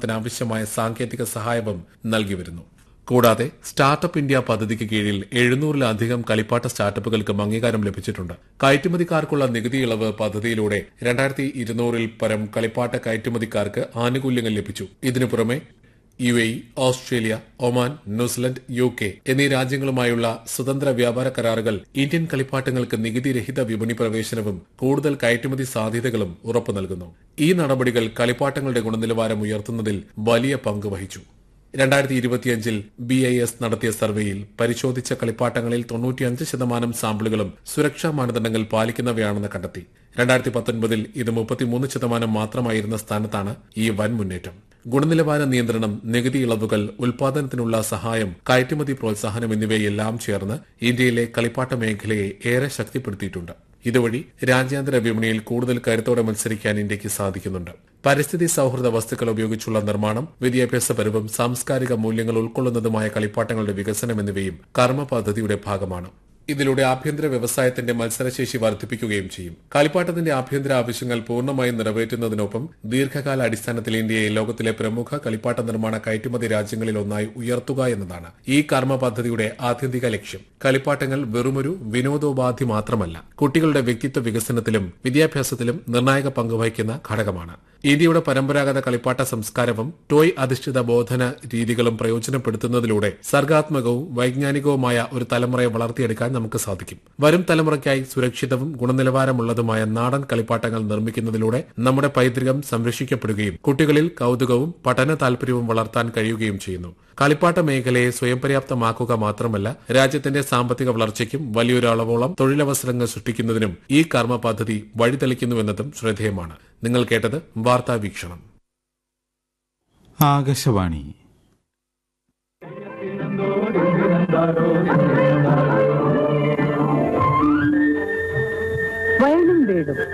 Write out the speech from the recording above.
നിർമ്മാണത്തിനാവശ്യമായ സാങ്കേതിക സഹായവും നൽകി വരുന്നു കൂടാതെ സ്റ്റാർട്ടപ്പ് ഇന്ത്യ പദ്ധതിക്ക് കീഴിൽ എഴുന്നൂറിലധികം കളിപ്പാട്ട സ്റ്റാർട്ടപ്പുകൾക്കും അംഗീകാരം ലഭിച്ചിട്ടുണ്ട് കയറ്റുമതിക്കാർക്കുള്ള നികുതി ഇളവ് പദ്ധതിയിലൂടെ രണ്ടായിരത്തി ഇരുന്നൂറിൽ പരം കളിപ്പാട്ട കയറ്റുമതിക്കാർക്ക് ആനുകൂല്യങ്ങൾ ലഭിച്ചു ഇതിനു പുറമെ U A Australia Oman New Zealand U K എന്നീ രാജ്യങ്ങളുമായുള്ള സ്വതന്ത്ര വ്യാപാര കരാറുകൾ ഇന്ത്യൻ കളിപ്പാട്ടങ്ങൾക്ക് നികുതിരഹിത വിപണി പ്രവേശനവും കൂടുതൽ കയറ്റുമതി സാധ്യതകളും ഉറപ്പു നൽകുന്നു ഈ നടപടികൾ കളിപ്പാട്ടങ്ങളുടെ ഗുണനിലവാരം ഉയർത്തുന്നതിൽ വലിയ പങ്ക് വഹിച്ചു രണ്ടായിരത്തി ഇരുപത്തിയഞ്ചിൽ ബി ഐ എസ് നടത്തിയ സർവേയിൽ പരിശോധിച്ച കളിപ്പാട്ടങ്ങളിൽ തൊണ്ണൂറ്റിയഞ്ച് ശതമാനം സാമ്പിളുകളും സുരക്ഷാ മാനദണ്ഡങ്ങൾ പാലിക്കുന്നവയാണെന്ന് കണ്ടെത്തി രണ്ടായിരത്തി പത്തൊൻപതിൽ ഇത് മുപ്പത്തിമൂന്ന് ശതമാനം മാത്രമായിരുന്ന സ്ഥാനത്താണ് ഈ വൻ മുന്നേറ്റം ഗുണനിലവാര നിയന്ത്രണം നികുതി ഇളവുകൾ ഉൽപാദനത്തിനുള്ള സഹായം കയറ്റുമതി പ്രോത്സാഹനം എന്നിവയെല്ലാം ചേർന്ന് ഇന്ത്യയിലെ കളിപ്പാട്ട മേഖലയെ ഏറെ ശക്തിപ്പെടുത്തിയിട്ടുണ്ട് ഇതുവഴി രാജ്യാന്തര വിപണിയിൽ കൂടുതൽ കരുത്തോടെ മത്സരിക്കാൻ ഇന്ത്യക്ക് സാധിക്കുന്നുണ്ട് പരിസ്ഥിതി സൌഹൃദ വസ്തുക്കൾ ഉപയോഗിച്ചുള്ള നിർമ്മാണം വിദ്യാഭ്യാസപരവും സാംസ്കാരിക മൂല്യങ്ങൾ ഉൾക്കൊള്ളുന്നതുമായ കളിപ്പാട്ടങ്ങളുടെ വികസനം എന്നിവയും കർമ്മ പദ്ധതിയുടെ ഭാഗമാണ് ഇതിലൂടെ ആഭ്യന്തര വ്യവസായത്തിന്റെ മത്സരശേഷി വർദ്ധിപ്പിക്കുകയും ചെയ്യും കളിപ്പാട്ടത്തിന്റെ ആഭ്യന്തര ആവശ്യങ്ങൾ പൂർണ്ണമായും നിറവേറ്റുന്നതിനൊപ്പം ദീർഘകാല അടിസ്ഥാനത്തിൽ ഇന്ത്യയെ ലോകത്തിലെ പ്രമുഖ കളിപ്പാട്ട നിർമ്മാണ കയറ്റുമതി രാജ്യങ്ങളിൽ ഒന്നായി ഉയർത്തുക എന്നതാണ് ഈ കർമ്മ പദ്ധതിയുടെ ആത്യന്തിക ലക്ഷ്യം കളിപ്പാട്ടങ്ങൾ വെറുമൊരു വിനോദോപാധി മാത്രമല്ല കുട്ടികളുടെ വ്യക്തിത്വ വികസനത്തിലും വിദ്യാഭ്യാസത്തിലും നിർണായക പങ്കുവഹിക്കുന്ന ഘടകമാണ് ഇന്ത്യയുടെ പരമ്പരാഗത കളിപ്പാട്ട സംസ്കാരവും ടോയ് അധിഷ്ഠിത ബോധന രീതികളും പ്രയോജനപ്പെടുത്തുന്നതിലൂടെ സർഗാത്മകവും വൈജ്ഞാനികവുമായ ഒരു തലമുറയെ വളർത്തിയെടുക്കാൻ നമുക്ക് സാധിക്കും വരും തലമുറയ്ക്കായി സുരക്ഷിതവും ഗുണനിലവാരമുള്ളതുമായ നാടൻ കളിപ്പാട്ടങ്ങൾ നിർമ്മിക്കുന്നതിലൂടെ നമ്മുടെ പൈതൃകം സംരക്ഷിക്കപ്പെടുകയും കുട്ടികളിൽ കൌതുകവും പഠന താൽപര്യവും വളർത്താൻ കഴിയുകയും ചെയ്യുന്നു കളിപ്പാട്ട മേഖലയെ സ്വയം പര്യാപ്തമാക്കുക മാത്രമല്ല രാജ്യത്തിന്റെ സാമ്പത്തിക വളർച്ചയ്ക്കും വലിയൊരു അളവോളം തൊഴിലവസരങ്ങൾ സൃഷ്ടിക്കുന്നതിനും ഈ കർമ്മ പദ്ധതി വഴിതെളിക്കുന്നുവെന്നതും ശ്രദ്ധേയമാണ് നിങ്ങൾ കേട്ടത് വാർത്താ വീക്ഷണം ആകാശവാണി വയലും വീടും